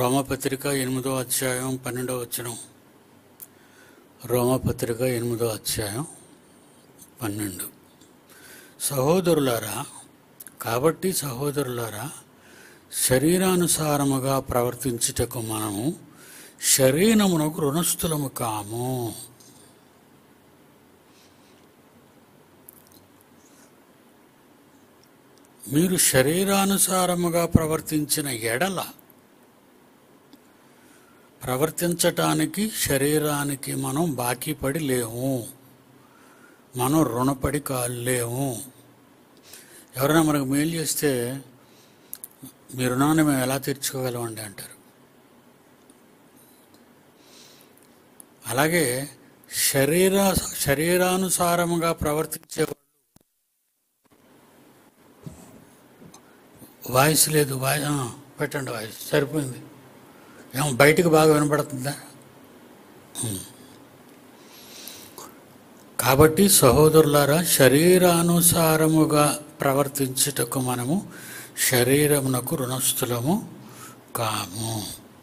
రోమపత్రిక ఎనిమిదో అధ్యాయం పన్నెండో వచనం రోమపత్రిక ఎనిమిదో అధ్యాయం పన్నెండు సహోదరులారా కాబట్టి సహోదరులారా శరీరానుసారముగా ప్రవర్తించుటకు మనము శరీరమునకు రుణస్థులము కాము మీరు శరీరానుసారముగా ప్రవర్తించిన ఎడల ప్రవర్తించటానికి శరీరానికి మనం బాకీ పడి లేము మనం రుణపడి కాలేము ఎవరైనా మనకు మేలు చేస్తే మీ రుణాన్ని మేము ఎలా తీర్చుకోగలమండి అంటారు అలాగే శరీర శరీరానుసారముగా ప్రవర్తించే వాయిస్ లేదు వాయి ఆ, పెట్టండి వాయిస్ సరిపోయింది ఏమో బయటికి బాగా వినపడుతుందా ఉమ్. కాబట్టి సహోదరులారా శరీరానుసారముగా ప్రవర్తించుటకు మనము శరీరమునకు రుణస్థులము కాము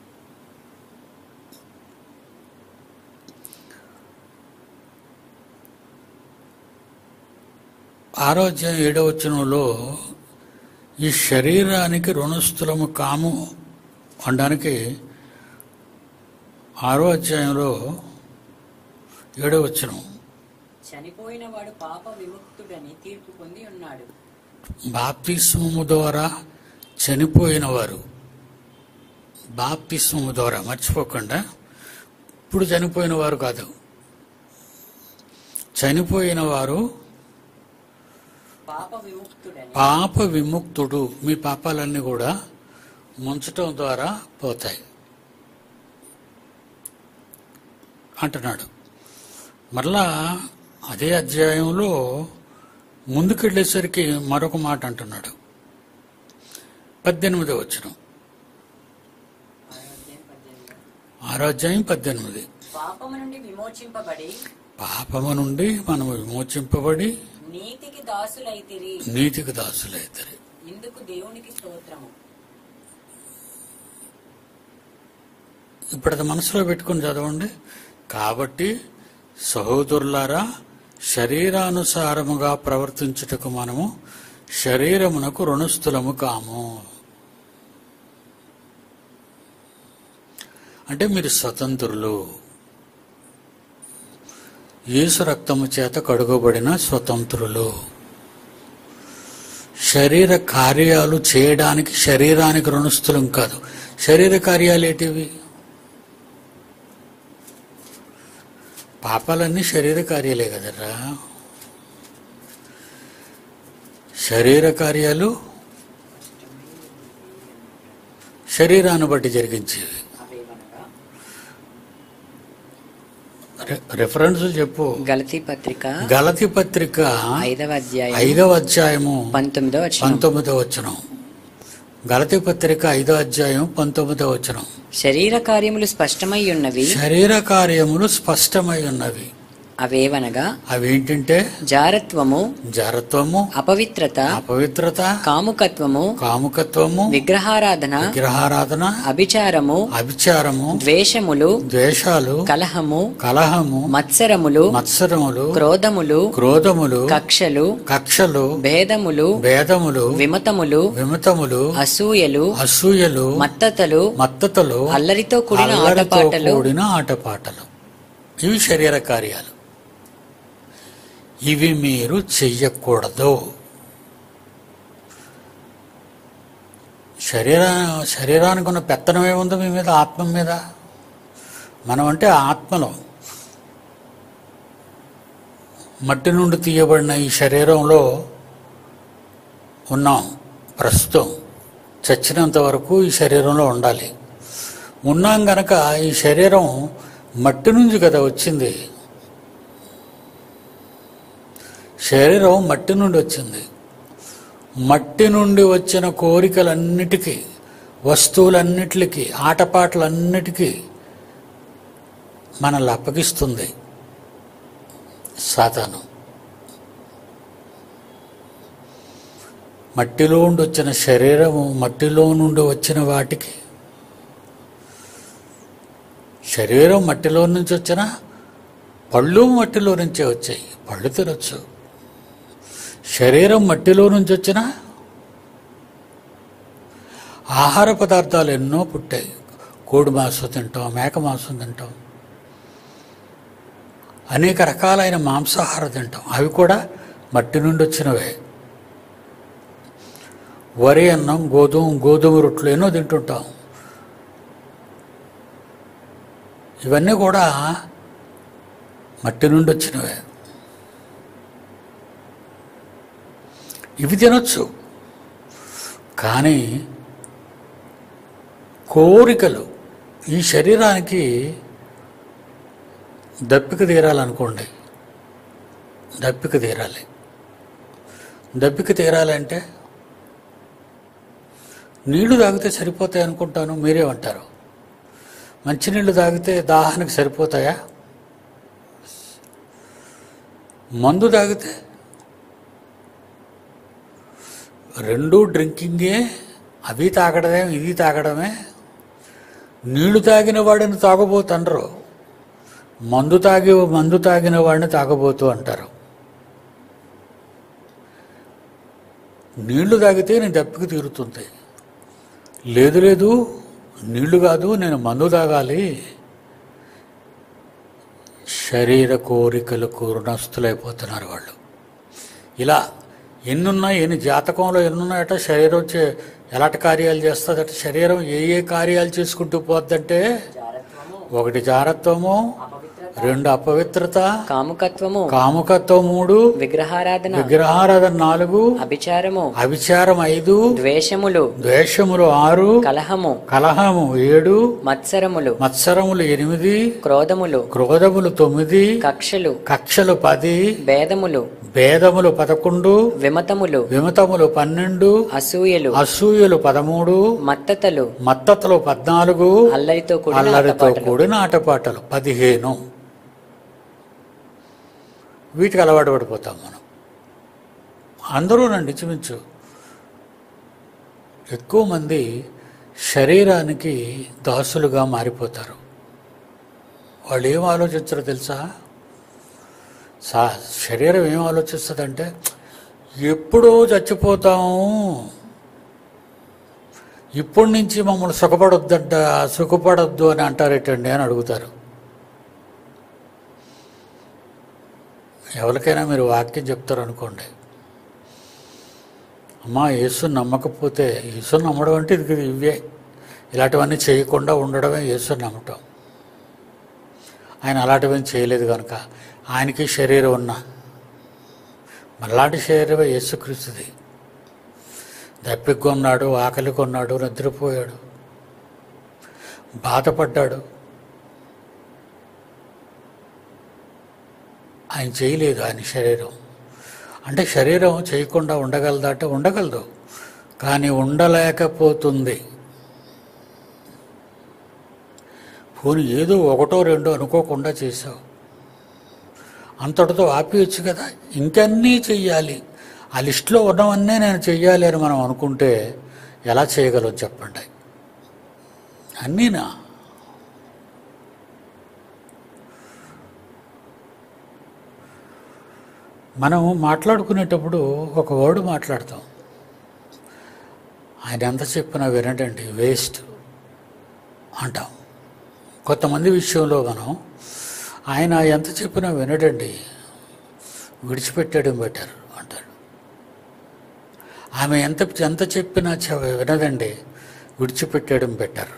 ఆరోగ్యం ఏడవచనంలో ఈ శరీరానికి రుణస్థులము కాము అనడానికి ఆరో అధ్యాయంలో ఏడో వచనం చనిపోయిన వాడు పాప విముక్తుడని తీర్పు పొంది ఉన్నాడు బాప్తిస్మము ద్వారా చనిపోయిన వారు బాప్తిస్మము ద్వారా మర్చిపోకుండా ఇప్పుడు చనిపోయిన వారు కాదు చనిపోయిన వారు పాప విముక్తుడని పాప విముక్తుడు మీ పాపాలన్నీ కూడా ముంచటం ద్వారా పోతాయి అంటున్నాడు మరలా అదే అధ్యాయంలో ముందుకెళ్ళేసరికి మరొక మాట అంటున్నాడు పద్దెనిమిది వచ్చిన ఆరోగ్యం పద్దెనిమిది. ఆరోగ్యం పద్దెనిమిది పాపము నుండి విమోచింపబడి పాపము నుండి మనము విమోచింపబడి నీతికి దాసులైతిరి నీతికి దాసులైతారు ఇందుకు దేవునికి స్తోత్రము ఇప్పుడు అది మనసులో పెట్టుకుని చదవండి కాబట్టి సహోదరులారా శరీరానుసారముగా ప్రవర్తించుటకు మనము శరీరమునకు రుణస్థులము కాము అంటే మీరు స్వతంత్రులు యేసు రక్తము చేత కడుగబడిన స్వతంత్రులు శరీర కార్యాలు చేయడానికి శరీరానికి రుణస్థులం కాదు శరీర కార్యాలు ఏంటివి పాపాలన్నీ శరీర కార్యాలే కదరా శరీర కార్యాలు శరీరాన్ని బట్టి జరిగించేవి అవేవనగా రె- రెఫరెన్సులు చెప్పు గలతీ పత్రిక గలతి పత్రిక ఐదవ అధ్యాయం ఐదవ అధ్యాయము పంతొమ్మిదవ వచనం పంతొమ్మిదో వచనం గలతి పత్రిక ఐదో అధ్యాయం పంతొమ్మిదో వచనం శరీర కార్యములు స్పష్టమై ఉన్నవి శరీర కార్యములు స్పష్టమై ఉన్నవి అవేవనగా అవేంటంటే జారత్వము జరత్వము అపవిత్రత అపవిత్రత కాముకత్వము కాముకత్వము విగ్రహారాధన విగ్రహారాధన అభిచారము అభిచారము ద్వేషములు ద్వేషాలు కలహము కలహము మత్సరములు మత్సరములు క్రోధములు క్రోధములు కక్షలు కక్షలు భేదములు భేదములు విమతములు విమతములు అసూయలు అసూయలు మత్తతలు మత్తతలు అల్లరితో కూడిన అల్లరితో ఆటపాటలు కూడిన ఆటపాటలు ఇవి శరీర కార్యాలు ఇవి మీరు చెయ్యకూడదు శరీర శరీరానికి ఉన్న పెత్తనం ఏముందో మీ మీద ఆత్మ మీద మనం అంటే ఆత్మలో మట్టి నుండి తీయబడిన ఈ శరీరంలో ఉన్నాం ప్రస్తుతం చచ్చినంత వరకు ఈ శరీరంలో ఉండాలి ఉన్నాం గనక ఈ శరీరం మట్టి నుంచి కదా వచ్చింది శరీరం మట్టి నుండి వచ్చింది మట్టి నుండి వచ్చిన కోరికలన్నిటికీ వస్తువులన్నిటికీ ఆటపాటలన్నిటికీ మనల్ని అప్పగిస్తుంది సాతాను మట్టిలో నుండి వచ్చిన శరీరము మట్టిలో నుండి వచ్చిన వాటికి శరీరం మట్టిలో నుంచి వచ్చిన పళ్ళు మట్టిలో నుంచే వచ్చాయి పళ్ళు తినొచ్చు శరీరం మట్టిలో నుంచి వచ్చిన ఆహార పదార్థాలు ఎన్నో పుట్టాయి కోడి మాంసం తింటాం మేక మాంసం తింటాం అనేక రకాలైన మాంసాహారం తింటాం అవి కూడా మట్టి నుండి వచ్చినవే వరి అన్నం గోధుమ గోధుమ రొట్లు ఎన్నో తింటుంటాం ఇవన్నీ కూడా మట్టి నుండి వచ్చినవే ఇవి తినొచ్చు కానీ కోరికలు ఈ శరీరానికి దప్పిక తీరాలనుకోండి దప్పిక తీరాలి దప్పిక తీరాలంటే నీళ్లు తాగితే సరిపోతాయి అనుకుంటాను మీరేమంటారు మంచినీళ్ళు తాగితే దాహానికి సరిపోతాయా మందు తాగితే రెండు డ్రింకింగే అవి తాగడమే ఇది తాగడమే నీళ్లు తాగిన వాడిని తాగబోతుండరు మందు తాగి మందు తాగిన వాడిని తాగబోతూ అంటారు నీళ్లు తాగితే నేను దప్పిక తీరుతుంది లేదు లేదు నీళ్లు కాదు నేను మందు తాగాలి శరీర కోరికలకు రుణస్థులైపోతున్నారు వాళ్ళు ఇలా ఎన్నున్నాయి ఎన్ని జాతకంలో ఎన్నున్నాయట శరీరం చే ఎలాంటి కార్యాలు చేస్తుందట శరీరం ఏ ఏ కార్యాలు చేసుకుంటూ పోద్దంటే జారత్వము ఒకటి జారత్వము అపవిత్రత రెండు అపవిత్రత కాముకత్వము కాముకత్వం మూడు విగ్రహారాధన విగ్రహారాధన నాలుగు అభిచారము అవిచారం ఐదు ద్వేషములు ద్వేషములు ఆరు కలహము కలహము ఏడు మత్సరములు మత్సరములు ఎనిమిది క్రోధములు క్రోధములు తొమ్మిది కక్షలు కక్షలు పది భేదములు భేదములు పదకొండు విమతములు విమతములు పన్నెండు అసూయలు అసూయలు పదమూడు మత్తతలు మత్తతలు పద్నాలుగు అల్లరితో కూడిన అల్లరితో ఆటపాటలు. కూడిన ఆటపాటలు పదిహేను వీటికి అలవాటు పడిపోతాం మనం అందరూ నండి ఇంచుమించు ఎక్కువ మంది శరీరానికి దాసులుగా మారిపోతారు వాళ్ళు ఏం ఆలోచించరో తెలుసా సా శరీరం ఏం ఆలోచిస్తుందంటే ఎప్పుడో చచ్చిపోతాము ఇప్పటి నుంచి మమ్మల్ని సుఖపడొద్దంట సుఖపడొద్దు అని అంటారేటండి అని అడుగుతారు ఎవరికైనా మీరు వాక్యం చెప్తారు అనుకోండి అమ్మా యేసు నమ్మకపోతే యేసు నమ్మడం అంటే ఇది ఇవే ఇలాంటివన్నీ చేయకుండా ఉండడమే యేసు నమ్మటం ఆయన అలాంటివన్నీ చేయలేదు కనుక ఆయనకి శరీరం ఉన్న మళ్ళాంటి శరీరమే యేసుక్రీస్తుది దప్పికొన్నాడు ఆకలి కొన్నాడు నిద్రపోయాడు బాధపడ్డాడు ఆయన చేయలేదు ఆయన శరీరం అంటే శరీరం చేయకుండా ఉండగలదా అంటే ఉండగలదు కానీ ఉండలేకపోతుంది పోనీ ఏదో ఒకటో రెండో అనుకోకుండా చేసావు అంతటితో ఆపేయచ్చు కదా ఇంకన్నీ చెయ్యాలి ఆ లిస్టులో ఉన్నవన్నీ నేను చెయ్యాలి అని మనం అనుకుంటే ఎలా చేయగలం చెప్పండి అన్నీనా మనం మాట్లాడుకునేటప్పుడు ఒక వర్డ్ మాట్లాడతాం ఆయన ఎంత చెప్పినా వినడండి వేస్ట్ అంటాం కొంతమంది విషయంలో మనం ఆయన ఎంత చెప్పినా వినడండి విడిచిపెట్టడం బెటర్ అంటారు ఆమె ఎంత ఎంత చెప్పినా చె- వినదండి విడిచిపెట్టడం బెటర్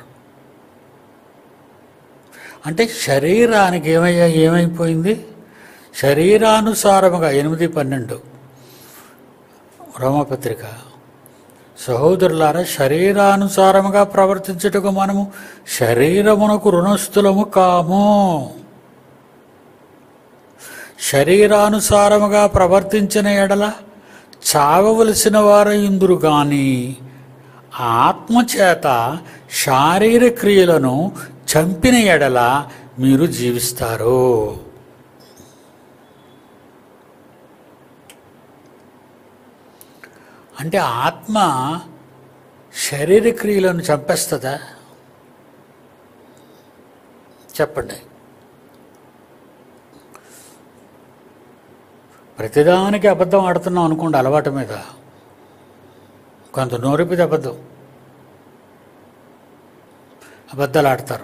అంటే శరీరానికి ఏమయ్యా ఏమైపోయింది శరీరానుసారముగా ఎనిమిది పన్నెండు రోమపత్రిక సహోదరులారా శరీరానుసారముగా ప్రవర్తించుటకు మనము శరీరమునకు రుణస్థులము కాము శరీరానుసారముగా ప్రవర్తించిన ఎడల చావవలసిన వారు ఇందురు గాని ఆత్మచేత శారీర క్రియలను చంపిన ఎడల మీరు జీవిస్తారు అంటే ఆత్మ శరీర క్రియలను చంపేస్తుందా చెప్పండి ప్రతిదానికి అబద్ధం ఆడుతున్నాం అనుకోండి అలవాటు మీద కొంత నోరిపిది అబద్ధం అబద్ధాలు ఆడతారు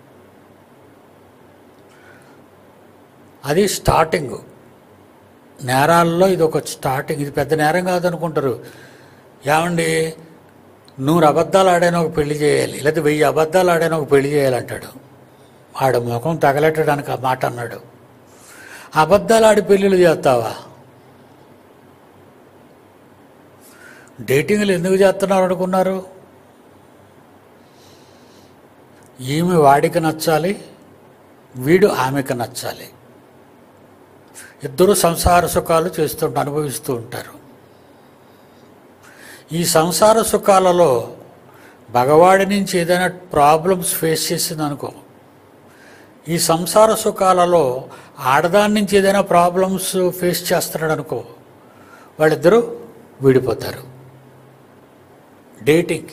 అది స్టార్టింగ్ నేరాల్లో ఇది ఒక స్టార్టింగ్ ఇది పెద్ద నేరం కాదనుకుంటారు ఏమండి నూరు అబద్ధాలు ఆడాను ఒక పెళ్లి చేయాలి లేదా వెయ్యి అబద్ధాలు ఆడాను ఒక పెళ్లి చేయాలంటాడు ఆడ ముఖం తగలెట్టడానికి ఆ మాట అన్నాడు అబద్ధాలు ఆడి పెళ్ళిళ్ళు చేస్తావా డేటింగ్లు ఎందుకు చేస్తున్నారు అనుకున్నారు ఈమె వాడికి నచ్చాలి వీడు ఆమెకు నచ్చాలి ఇద్దరు సంసార సుఖాలు చేస్తూ అనుభవిస్తూ ఉంటారు ఈ సంసార సుఖాలలో భగవాడి నుంచి ఏదైనా ప్రాబ్లమ్స్ ఫేస్ చేసింది అనుకో ఈ సంసార సుఖాలలో ఆడదాని నుంచి ఏదైనా ప్రాబ్లమ్స్ ఫేస్ చేస్తున్నాడు అనుకో వాళ్ళిద్దరూ విడిపోతారు డేటింగ్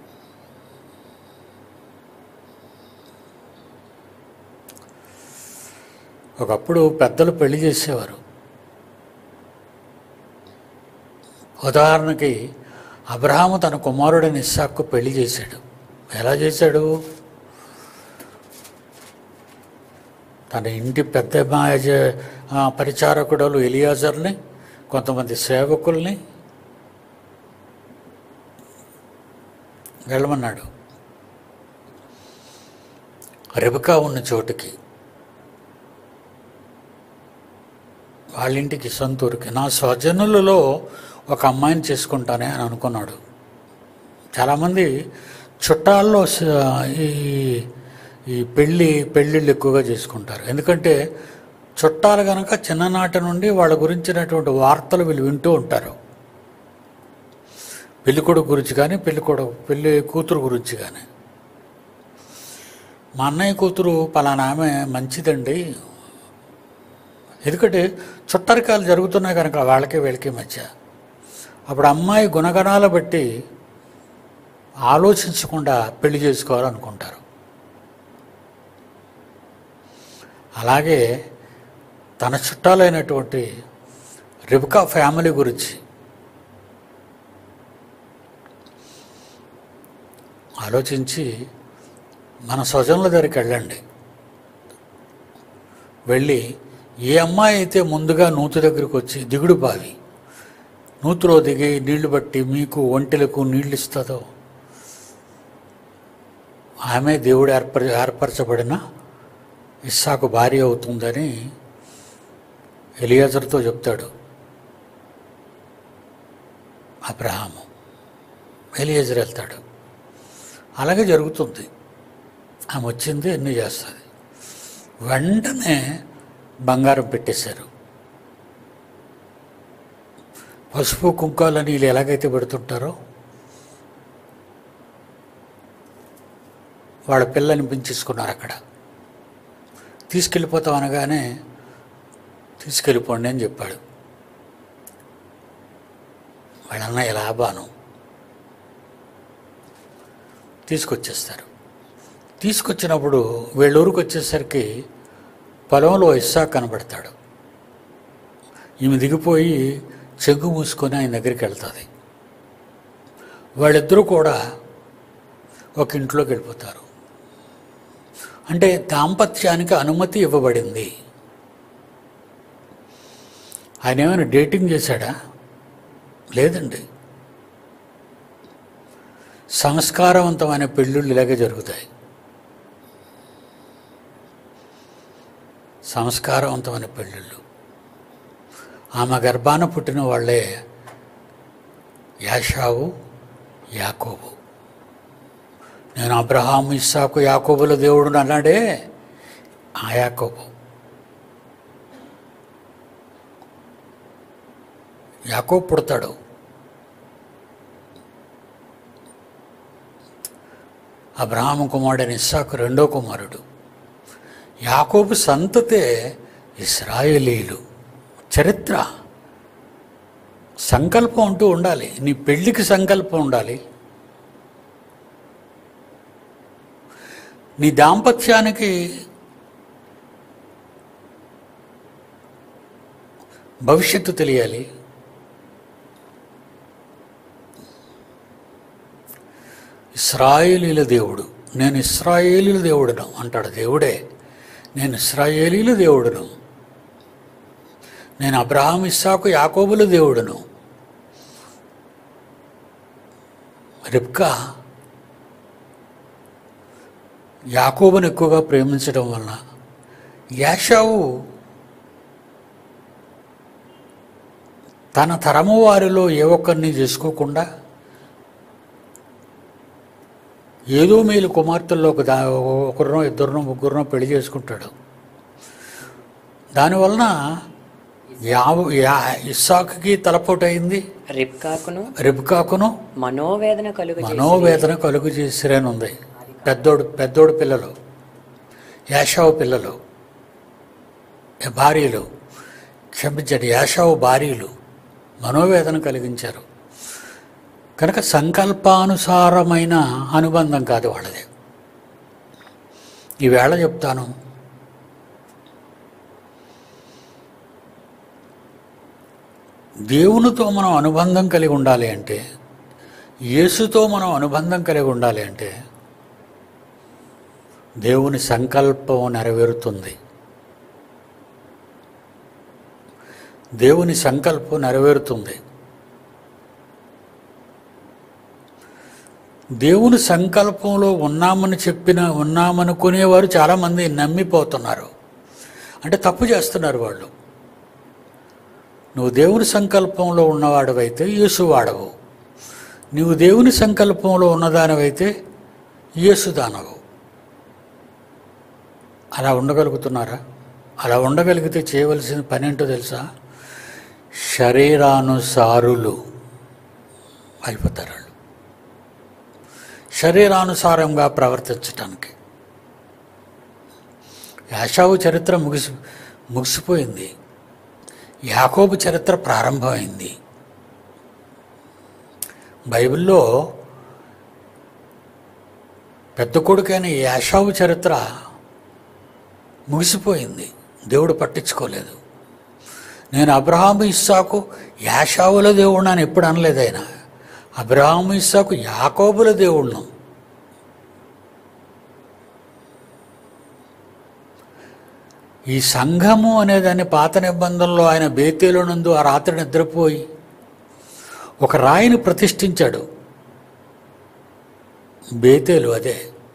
ఒకప్పుడు పెద్దలు పెళ్లి చేసేవారు ఉదాహరణకి అబ్రహాము తన కుమారుడైన ఇస్సాక్కు పెళ్లి చేశాడు ఎలా చేశాడు తన ఇంటి పెద్ద మాయ పరిచారకుడలు ఎలియాజర్ని కొంతమంది సేవకుల్ని వెళ్ళమన్నాడు రెబకా ఉన్న చోటుకి వాళ్ళ ఇంటికి సొంతూరుకి నా స్వజనులలో ఒక అమ్మాయిని చేసుకుంటానే అని అనుకున్నాడు చాలామంది చుట్టాల్లో స- ఈ ఈ పెళ్ళి పెళ్ళిళ్ళు ఎక్కువగా చేసుకుంటారు ఎందుకంటే చుట్టాలు కనుక చిన్ననాటి నుండి వాళ్ళ గురించినటువంటి వార్తలు వీళ్ళు వింటూ ఉంటారు పెళ్లి కొడుకు గురించి కానీ పెళ్లి కొడుకు పెళ్లి కూతురు గురించి కానీ మా అన్నయ్య కూతురు పలానా ఆమె మంచిదండి ఎందుకంటే చుట్టరికాలు జరుగుతున్నాయి కనుక వాళ్ళకి వీళ్ళకి మధ్య అప్పుడు అమ్మాయి గుణగణాల బట్టి ఆలోచించకుండా పెళ్లి చేసుకోవాలనుకుంటారు అలాగే తన చుట్టాలైనటువంటి రిబకా ఫ్యామిలీ గురించి ఆలోచించి మన స్వజనుల దగ్గరికి వెళ్ళండి వెళ్ళి ఏ అమ్మాయి అయితే ముందుగా నూతు దగ్గరికి వచ్చి దిగుడు బావి నూతులో దిగి నీళ్లు బట్టి మీకు ఒంటెలకు నీళ్ళు ఇస్తుందో ఆమె దేవుడు ఏర్పర ఏర్పరచబడిన ఇస్సాకు భార్య అవుతుందని ఎలియాజర్తో చెప్తాడు అబ్రహాము ఎలియాజర్ వెళ్తాడు అలాగే జరుగుతుంది ఆమె వచ్చింది ఎన్ని చేస్తుంది వెంటనే బంగారం పెట్టేశారు పసుపు కుంకాలని వీళ్ళు ఎలాగైతే పెడుతుంటారో వాళ్ళ పిల్లని పెంచేసుకున్నారు అక్కడ తీసుకెళ్ళిపోతాం అనగానే తీసుకెళ్ళిపోండి అని చెప్పాడు వాళ్ళన్న ఇలా బాను తీసుకొచ్చేస్తారు తీసుకొచ్చినప్పుడు వీళ్ళూరికి వచ్చేసరికి పొలంలో ఇస్సా కనబడతాడు ఈమె దిగిపోయి చెంగు మూసుకొని ఆయన దగ్గరికి వెళ్తుంది వాళ్ళిద్దరూ కూడా ఒక ఇంట్లోకి వెళ్ళిపోతారు అంటే దాంపత్యానికి అనుమతి ఇవ్వబడింది ఆయన ఏమైనా డేటింగ్ చేశాడా లేదండి సంస్కారవంతమైన పెళ్ళిళ్ళు ఇలాగే జరుగుతాయి సంస్కారవంతమైన పెళ్ళిళ్ళు ఆమె గర్భాన పుట్టిన వాళ్ళే యాషావు యాకోబు నేను అబ్రహాం ఇస్సాకు యాకోబుల దేవుడు అన్నాడే ఆ యాకోబు యాకోబు పుడతాడు అబ్రహాము కుమారుడైన ఇస్సాకు రెండో కుమారుడు యాకోబు సంతతే ఇస్రాయేలీలు చరిత్ర సంకల్పం అంటూ ఉండాలి నీ పెళ్ళికి సంకల్పం ఉండాలి నీ దాంపత్యానికి భవిష్యత్తు తెలియాలి ఇస్రాయేలీల దేవుడు నేను ఇస్రాయేలీల దేవుడును అంటాడు దేవుడే నేను ఇస్రాయేలీల దేవుడును నేను అబ్రహాం ఇస్సాకు యాకోబుల దేవుడును రిబ్కా యాకోబును ఎక్కువగా ప్రేమించడం వలన యాషావు తన తరము వారిలో ఏ ఒక్కరిని చేసుకోకుండా ఏదో మేలు కుమార్తెల్లో ఒక దా ఒకరినో ఇద్దరినో ముగ్గురునో పెళ్లి చేసుకుంటాడు దానివలన యావ యా ఇస్సాకుకి తలపోటు అయింది రిబ్కాకును రిబ్కాకును మనోవేదన కలుగు మనోవేదన కలుగు చేసిరని ఉంది పెద్దోడు పెద్దోడు పిల్లలు యాషావు పిల్లలు భార్యలు క్షమించండి యాషావు భార్యలు మనోవేదన కలిగించారు కనుక సంకల్పానుసారమైన అనుబంధం కాదు వాళ్ళది ఈవేళ చెప్తాను దేవునితో మనం అనుబంధం కలిగి ఉండాలి అంటే యేసుతో మనం అనుబంధం కలిగి ఉండాలి అంటే దేవుని సంకల్పం నెరవేరుతుంది దేవుని సంకల్పం నెరవేరుతుంది దేవుని సంకల్పంలో ఉన్నామని చెప్పిన ఉన్నామనుకునేవారు చాలామంది నమ్మిపోతున్నారు అంటే తప్పు చేస్తున్నారు వాళ్ళు నువ్వు దేవుని సంకల్పంలో ఉన్నవాడవైతే యేసు వాడవు నువ్వు దేవుని సంకల్పంలో ఉన్నదానివైతే యేసు దానవు అలా ఉండగలుగుతున్నారా అలా ఉండగలిగితే చేయవలసిన పని ఏంటో తెలుసా శరీరానుసారులు అయిపోతారు వాళ్ళు శరీరానుసారంగా ప్రవర్తించటానికి యాషావు చరిత్ర ముగిసి ముగిసిపోయింది యాకోబు చరిత్ర ప్రారంభమైంది బైబిల్లో పెద్ద కొడుకైన యాషావు చరిత్ర ముగిసిపోయింది దేవుడు పట్టించుకోలేదు నేను అబ్రహాము ఇస్సాకు యాషావుల దేవుడు అని ఎప్పుడు అనలేదు ఆయన అబ్రహాము ఇస్సాకు యాకోబుల దేవుడును ఈ సంఘము అనేదాన్ని పాత నిబంధనలో ఆయన బేతేలు నందు ఆ రాత్రి నిద్రపోయి ఒక రాయిని ప్రతిష్ఠించాడు బేతేలు అదే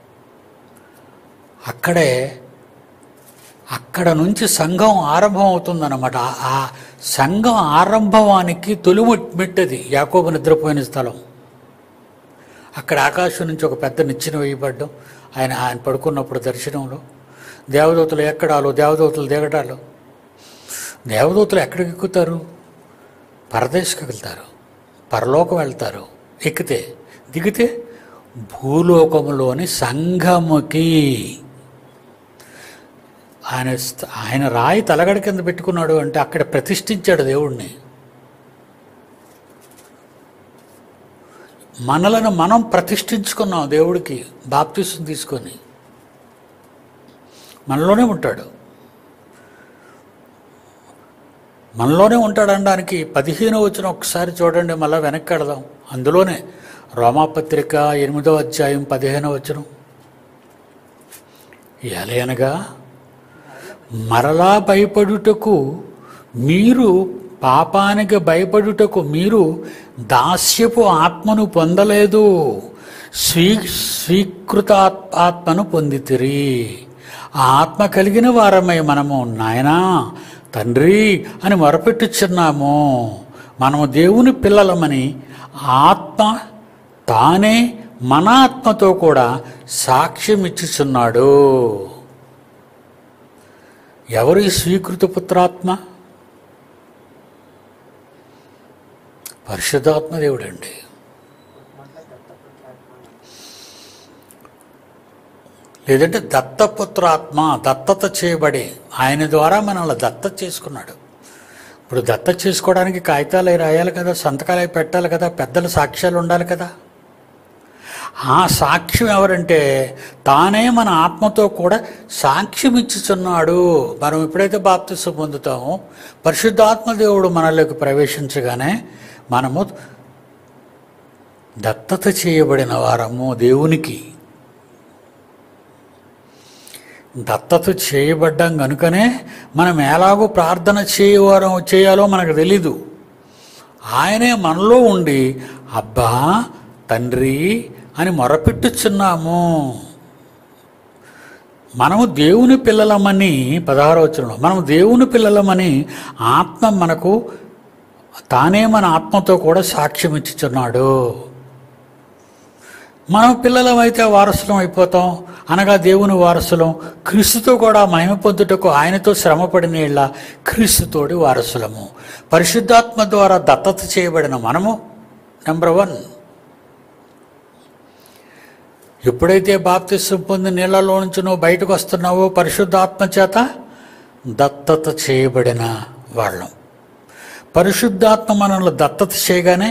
అక్కడే అక్కడ నుంచి సంఘం ఆరంభం అవుతుందన్నమాట ఆ- ఆ సంఘం ఆరంభవానికి తొలి మెట్టది యాకోబు నిద్రపోయిన స్థలం అక్కడ ఆకాశం నుంచి ఒక పెద్ద నిచ్చెన వేయబడ్డం ఆయన ఆయన పడుకున్నప్పుడు దర్శనంలో దేవదూతలు ఎక్కడాలు దేవదూతలు దిగడాలు దేవదూతలు ఎక్కడికి ఎక్కుతారు పరదేశకు వెళ్తారు పరలోకం వెళ్తారు ఎక్కితే దిగితే భూలోకములోని సంఘముకి ఆయన స్థ- ఆయన రాయి తలగడ కింద పెట్టుకున్నాడు అంటే అక్కడ ప్రతిష్ఠించాడు దేవుణ్ణి మనలను మనం ప్రతిష్ఠించుకున్నాం దేవుడికి బాప్తీసం తీసుకొని మనలోనే ఉంటాడు మనలోనే ఉంటాడు అనడానికి పదిహేను వచ్చిన ఒకసారి చూడండి మళ్ళీ వెనక్కి వెళదాం అందులోనే రోమాపత్రిక ఎనిమిదో అధ్యాయం పదిహేను వచ్చిన ఎలయనగా మరలా భయపడుటకు మీరు పాపానికి భయపడుటకు మీరు దాస్యపు ఆత్మను పొందలేదు స్వీ స్వీకృత ఆత్- ఆత్మను పొందితిరి ఆ ఆత్మ కలిగిన వారమై మనము నాయనా తండ్రి అని మొరపెట్టుచున్నాము మనము దేవుని పిల్లలమని ఆత్మ తానే మన ఆత్మతో కూడా సాక్ష్యం ఇచ్చుచున్నాడు ఎవరు ఈ స్వీకృత పుత్రాత్మ పరిశుద్ధాత్మ దేవుడండి లేదంటే దత్తపుత్రాత్మ దత్తత చేయబడి ఆయన ద్వారా మనల్ని దత్తత చేసుకున్నాడు ఇప్పుడు దత్తత చేసుకోవడానికి కాగితాలు అవి రాయాలి కదా సంతకాలు అవి పెట్టాలి కదా పెద్దల సాక్ష్యాలు ఉండాలి కదా ఆ సాక్ష్యం ఎవరంటే తానే మన ఆత్మతో కూడా సాక్ష్యం ఇచ్చుచున్నాడు మనం ఎప్పుడైతే బాప్తిసం పొందుతామో పరిశుద్ధాత్మ దేవుడు మనలోకి ప్రవేశించగానే మనము దత్తత చేయబడిన వారము దేవునికి దత్తత చేయబడ్డాం కనుకనే మనం ఎలాగో ప్రార్థన చేయవారం చేయాలో మనకు తెలీదు ఆయనే మనలో ఉండి అబ్బా తండ్రి అని మొరపెట్టుచున్నాము మనము దేవుని పిల్లలమని పదహారో వచనంలో మనము దేవుని పిల్లలమని ఆత్మ మనకు తానే మన ఆత్మతో కూడా సాక్ష్యం ఇచ్చుచున్నాడు మనం పిల్లలమైతే వారసులం అయిపోతాం అనగా దేవుని వారసులం క్రీస్తుతో కూడా మహిమ పొందుటకు ఆయనతో శ్రమపడిన ఇళ్ళ క్రీస్తుతోటి వారసులము పరిశుద్ధాత్మ ద్వారా దత్తత చేయబడిన మనము నెంబర్ వన్ ఎప్పుడైతే బాప్తిసం పొంది నీళ్లలో నుంచి నువ్వు బయటకు వస్తున్నావో పరిశుద్ధాత్మ చేత దత్తత చేయబడిన వాళ్ళం పరిశుద్ధాత్మ మనల్ని దత్తత చేయగానే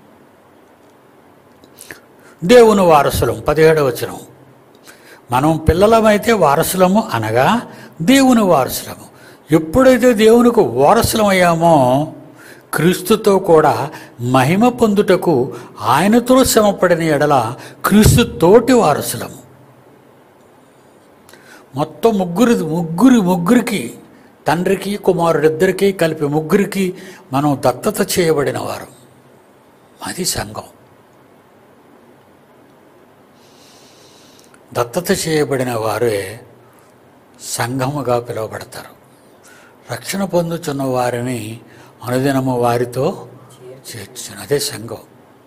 దేవుని వారసులం పదిహేడవ వచనం మనం పిల్లలమైతే వారసులము అనగా దేవుని వారసులము ఎప్పుడైతే దేవునికి వారసులం అయ్యామో క్రీస్తుతో కూడా మహిమ పొందుటకు ఆయనతో శ్రమపడిన ఎడల క్రీస్తు తోటి వారసులము మొత్తం ముగ్గురి ముగ్గురి ముగ్గురికి తండ్రికి కుమారుడిద్దరికీ కలిపి ముగ్గురికి మనం దత్తత చేయబడిన వారు అది సంఘం దత్తత చేయబడిన వారే సంఘముగా పిలువబడతారు రక్షణ పొందుతున్న వారిని అనుదినము వారితో చేర్చును అదే సంఘం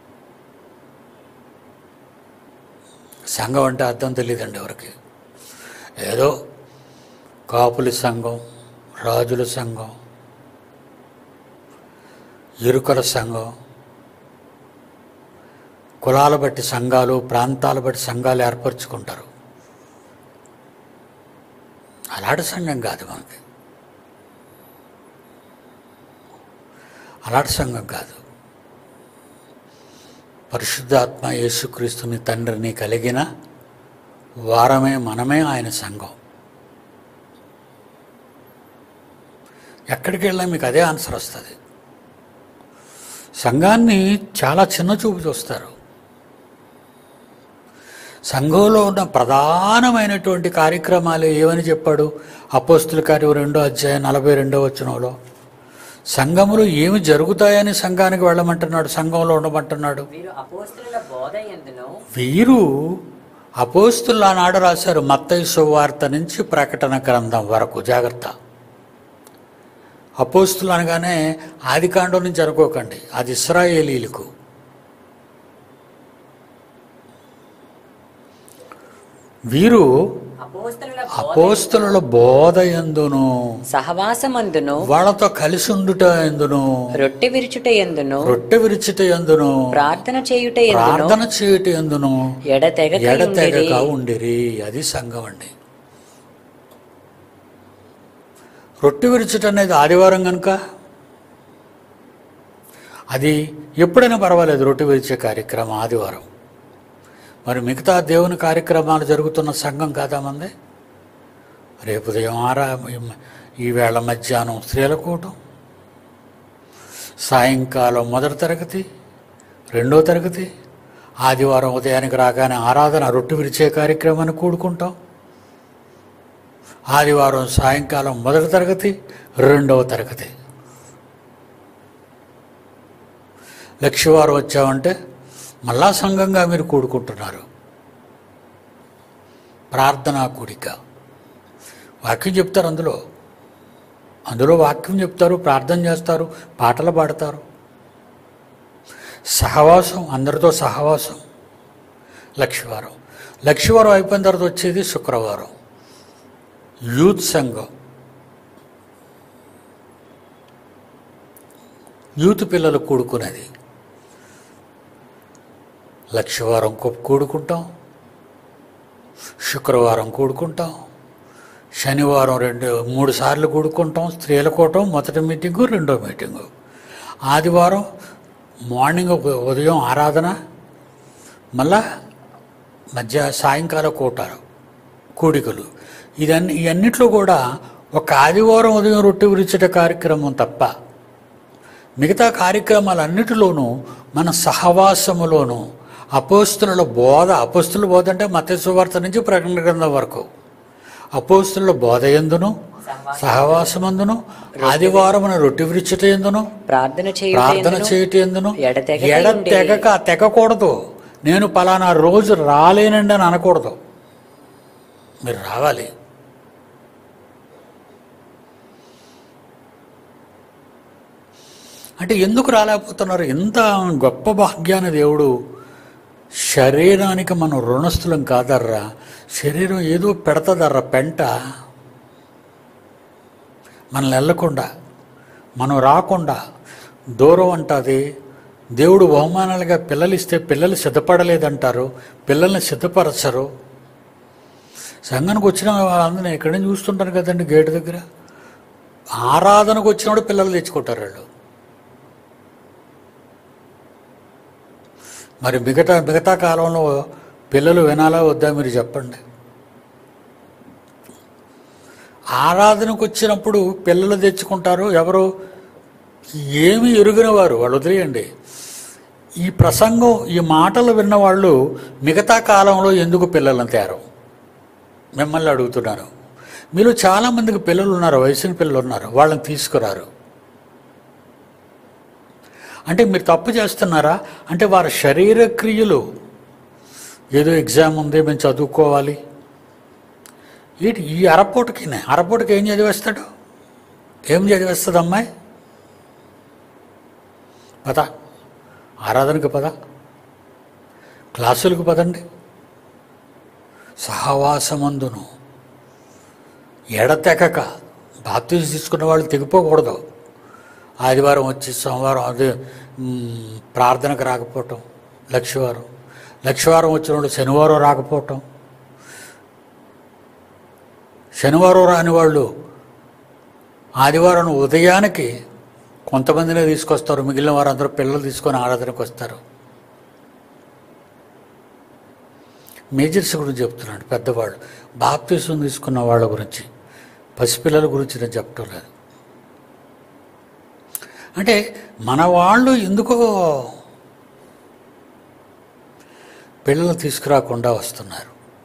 సంఘం అంటే అర్థం తెలియదండి ఎవరికి ఏదో కాపులి సంఘం రాజుల సంఘం ఇరుకల సంఘం కులాల బట్టి సంఘాలు ప్రాంతాల బట్టి సంఘాలు ఏర్పరచుకుంటారు అలాంటి సంఘం కాదు మనకి అలాంటి సంఘం కాదు పరిశుద్ధాత్మ యేసుక్రీస్తుని తండ్రిని కలిగిన వారమే మనమే ఆయన సంఘం ఎక్కడికి వెళ్ళినా మీకు అదే ఆన్సర్ వస్తుంది సంఘాన్ని చాలా చిన్న చూపు చూస్తారు సంఘంలో ఉన్న ప్రధానమైనటువంటి కార్యక్రమాలు ఏమని చెప్పాడు అపోస్తుల కార్యం రెండో అధ్యాయం నలభై రెండో వచనంలో సంఘములు ఏమి జరుగుతాయని సంఘానికి వెళ్ళమంటున్నాడు సంఘంలో ఉండమంటున్నాడు వీరు అపోస్తుల బోధ ఎందును వీరు అపోస్తులు ఆనాడు రాశారు మత్తయి సువార్త నుంచి ప్రకటన గ్రంథం వరకు జాగ్రత్త అపోస్తులు అనగానే ఆదికాండం నుంచి అనుకోకండి అది ఇస్రాయేలీలకు వీరు అపోస్తుల అపోస్తుల బోధ ఎందును సహవాసమందును వాళ్ళతో కలిసి ఉండుట ఎందును రొట్టె విరుచుట ఎందును రొట్టె విరిచిట ఎందును ప్రార్థన చేయుట ఎందును ప్రార్థన చేయుట ఎందును ఎడతెగక ఉండేది ఎడతెగక ఉండిరి అది సంఘం అండి రొట్టె విరుచుట అనేది ఆదివారం కనుక అది ఎప్పుడైనా పర్వాలేదు రొట్టె విరిచే కార్యక్రమం ఆదివారం మరి మిగతా దేవుని కార్యక్రమాలు జరుగుతున్న సంఘం కాదా మంది రేపు ఉదయం ఆరా ఈవేళ మధ్యాహ్నం స్త్రీల కూటం సాయంకాలం మొదటి తరగతి రెండో తరగతి ఆదివారం ఉదయానికి రాగానే ఆరాధన రొట్టె విరిచే కార్యక్రమాన్ని కూడుకుంటాం ఆదివారం సాయంకాలం మొదటి తరగతి రెండవ తరగతి లక్ష్యవారం వచ్చామంటే మళ్ళా సంఘంగా మీరు కూడుకుంటున్నారు ప్రార్థనా కూడిక వాక్యం చెప్తారు అందులో అందులో వాక్యం చెప్తారు ప్రార్థన చేస్తారు పాటలు పాడతారు సహవాసం అందరితో సహవాసం లక్ష్యవారం లక్ష్యవారం అయిపోయిన తర్వాత వచ్చేది శుక్రవారం యూత్ సంఘం యూత్ పిల్లలు కూడుకునేది లక్షవారం కూ- కూడుకుంటాం శుక్రవారం కూడుకుంటాం శనివారం రెండు మూడు సార్లు కూడుకుంటాం స్త్రీల కూటం మొదటి మీటింగు రెండో మీటింగు ఆదివారం మార్నింగ్ ఉ- ఉదయం ఆరాధన మళ్ళా మధ్య సాయంకాల కూట కూడికలు ఇదన్ని ఇవన్నిట్లో కూడా ఒక ఆదివారం ఉదయం రొట్టె విరిచట కార్యక్రమం తప్ప మిగతా కార్యక్రమాలన్నిటిలోనూ మన సహవాసములోనూ అపోస్తుల బోధ అపోస్తుల బోధ అంటే మత్స్యవార్త నుంచి ప్రకటన గ్రంథం వరకు అపోస్తుల బోధ ఎందును సహవాసమందును ఆదివారమున రొట్టె విరిచట ఎందును ప్రార్థన ప్రార్థన చేయుట చేయటి ఎందును ఎడతెగక ఎడ ఉండేది. తెగక తెగకూడదు నేను పలానా రోజు రాలేనండి అని అనకూడదు మీరు రావాలి అంటే ఎందుకు రాలేకపోతున్నారు ఎంత గొప్ప భాగ్యాన్ని దేవుడు శరీరానికి మనం రుణస్థులం కాదర్రా శరీరం ఏదో పెడతదర్రా పెంట మనల్ని వెళ్ళకుండా మనం రాకుండా దూరం అంటుంది దేవుడు బహుమానాలుగా పిల్లలు ఇస్తే పిల్లలు సిద్ధపడలేదంటారు పిల్లల్ని సిద్ధపరచరు సంఘానికి వచ్చిన వాళ్ళందరినీ ఎక్కడే చూస్తుంటారు కదండి గేటు దగ్గర ఆరాధనకు వచ్చినప్పుడు పిల్లలు తెచ్చుకుంటారు వాళ్ళు మరి మిగతా మిగతా కాలంలో పిల్లలు వినాలా వద్దా మీరు చెప్పండి ఆరాధనకు వచ్చినప్పుడు పిల్లలు తెచ్చుకుంటారు ఎవరు ఏమి ఎరుగిన వారు వాళ్ళు వదిలేయండి ఈ ప్రసంగం ఈ మాటలు విన్న వాళ్ళు మిగతా కాలంలో ఎందుకు పిల్లలను తేరు మిమ్మల్ని అడుగుతున్నాను మీరు చాలామందికి పిల్లలు ఉన్నారు వయసుని పిల్లలు ఉన్నారు వాళ్ళని తీసుకురారు అంటే మీరు తప్పు చేస్తున్నారా అంటే వారి శరీర క్రియలు ఏదో ఎగ్జామ్ ఉంది మేము చదువుకోవాలి వీటి ఈ అరపూటకి అరపూటకి ఏం చదివేస్తాడు ఏం చదివేస్తుంది అమ్మాయి పద ఆరాధనకు పద క్లాసులకు పదండి సహవాసమందును ఎడతెగక బాప్తీసు తీసుకున్న వాళ్ళు తెగిపోకూడదు ఆదివారం వచ్చి సోమవారం అదే మ్, ప్రార్థనకు రాకపోవటం లక్షవారం లక్షవారం వచ్చిన వాళ్ళు శనివారం రాకపోవటం శనివారం రాని వాళ్ళు ఆదివారం ఉదయానికి కొంతమందినే తీసుకొస్తారు మిగిలిన వారందరూ పిల్లలు తీసుకొని ఆరాధనకు వస్తారు మేజర్స్ గురించి చెప్తున్నాడు పెద్దవాళ్ళు బాప్తీసం తీసుకున్న వాళ్ళ గురించి పసిపిల్లల గురించి నేను చెప్పటం లేదు అంటే మన వాళ్ళు ఎందుకో పిల్లలు తీసుకురాకుండా వస్తున్నారు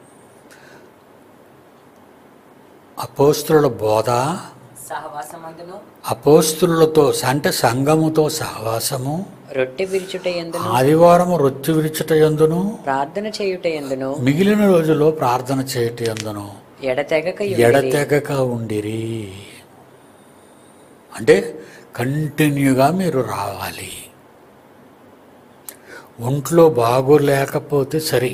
అపోస్తుల బోధ సహవాసమందును అపోస్తులతో అంటే సంఘముతో సహవాసము రొట్టె విరుచుట ఎందును ఆదివారము రొచ్చి విరిచుట ఎందును ప్రార్థన చేయుట ఎందును మిగిలిన రోజుల్లో ప్రార్థన చేయట ఎందును ఎడతెగక ఎడతెగక ఉండిరి అంటే కంటిన్యూగా మీరు రావాలి ఒంట్లో బాగోలేకపోతే సరి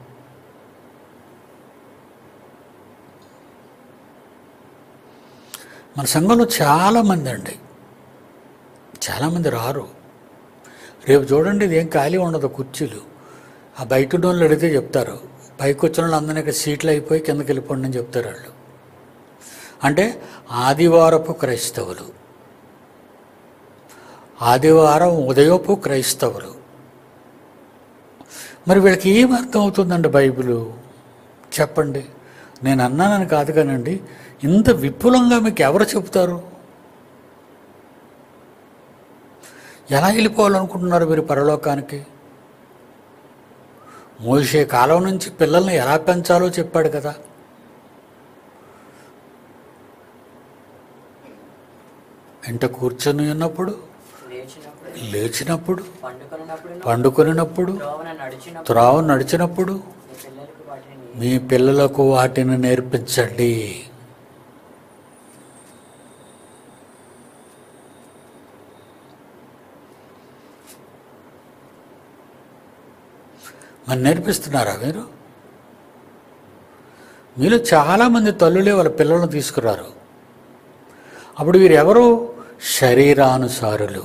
మన సంఘంలో చాలామంది అండి చాలామంది రారు రేపు చూడండి ఇది ఏం ఖాళీ ఉండదు కుర్చీలు ఆ బయట ఉన్న వాళ్ళు అడిగితే చెప్తారు పైకి వచ్చిన వాళ్ళు అందరినీ ఇక్కడ సీట్లు అయిపోయి కిందకి వెళ్ళిపోండి అని చెప్తారు వాళ్ళు అంటే ఆదివారపు క్రైస్తవులు ఆదివారం ఉదయపు క్రైస్తవులు మరి వీళ్ళకి ఏం అర్థం అవుతుందండి బైబిలు చెప్పండి నేను అన్నానని కాదు కానండి ఇంత విపులంగా మీకు ఎవరు చెబుతారు ఎలా వెళ్ళిపోవాలనుకుంటున్నారు మీరు పరలోకానికి మోసే కాలం నుంచి పిల్లల్ని ఎలా పెంచాలో చెప్పాడు కదా వెంట కూర్చొని ఉన్నప్పుడు లేచినప్పుడు లేచినప్పుడు పండుకొనినప్పుడు పండుకొనినప్పుడు త్రోవన నడిచినప్పుడు త్రావు నడిచినప్పుడు మీ పిల్లలకు వాటిని మీ పిల్లలకు వాటిని నేర్పించండి మరి నేర్పిస్తున్నారా మీరు మీలో చాలామంది తల్లులే వాళ్ళ పిల్లలను తీసుకురారు అప్పుడు వీరు ఎవరు శరీరానుసారులు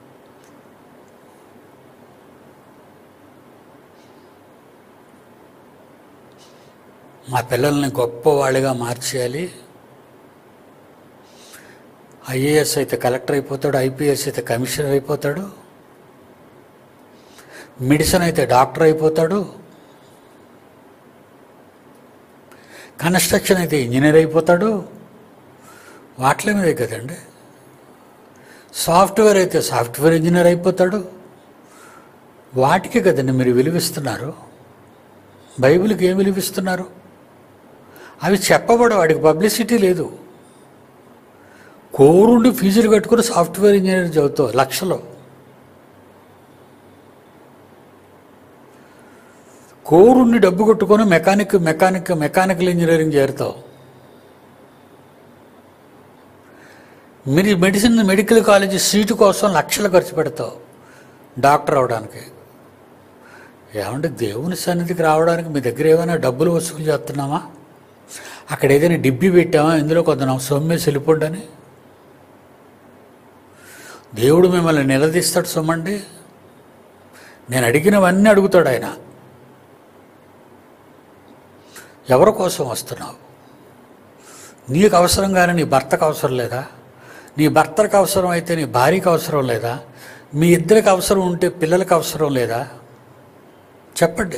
మా పిల్లల్ని గొప్పవాళ్ళుగా మార్చేయాలి ఐఏఎస్ అయితే కలెక్టర్ అయిపోతాడు ఐపీఎస్ అయితే కమిషనర్ అయిపోతాడు మెడిసిన్ అయితే డాక్టర్ అయిపోతాడు కన్స్ట్రక్షన్ అయితే ఇంజనీర్ అయిపోతాడు వాటిల మీదే కదండి సాఫ్ట్వేర్ అయితే సాఫ్ట్వేర్ ఇంజనీర్ అయిపోతాడు వాటికి కదండి మీరు విలువిస్తున్నారు బైబిల్కి ఏం విలువిస్తున్నారు అవి చెప్పబడు వాడికి పబ్లిసిటీ లేదు కోరుండి ఫీజులు కట్టుకుని సాఫ్ట్వేర్ ఇంజనీర్ చదువుతావు లక్షలు కోరుండి డబ్బు కొట్టుకొని మెకానిక్ మెకానిక్ మెకానికల్ ఇంజనీరింగ్ చేరుతావు మీరు మెడిసిన్ మెడికల్ కాలేజీ సీటు కోసం లక్షలు ఖర్చు పెడతావు డాక్టర్ అవడానికి ఏమంటే దేవుని సన్నిధికి రావడానికి మీ దగ్గర ఏమైనా డబ్బులు వసూలు చేస్తున్నామా అక్కడ ఏదైనా డిబ్బి పెట్టామా ఇందులో కొంత నా సొమ్మేసి వెళ్ళిపోండని దేవుడు మిమ్మల్ని నిలదీస్తాడు సొమ్మండి నేను అడిగినవన్నీ అడుగుతాడు ఆయన ఎవరి కోసం వస్తున్నావు నీకు అవసరం కానీ నీ భర్తకు అవసరం లేదా నీ భర్తకు అవసరం అయితే నీ భార్యకు అవసరం లేదా మీ ఇద్దరికి అవసరం ఉంటే పిల్లలకు అవసరం లేదా చెప్పండి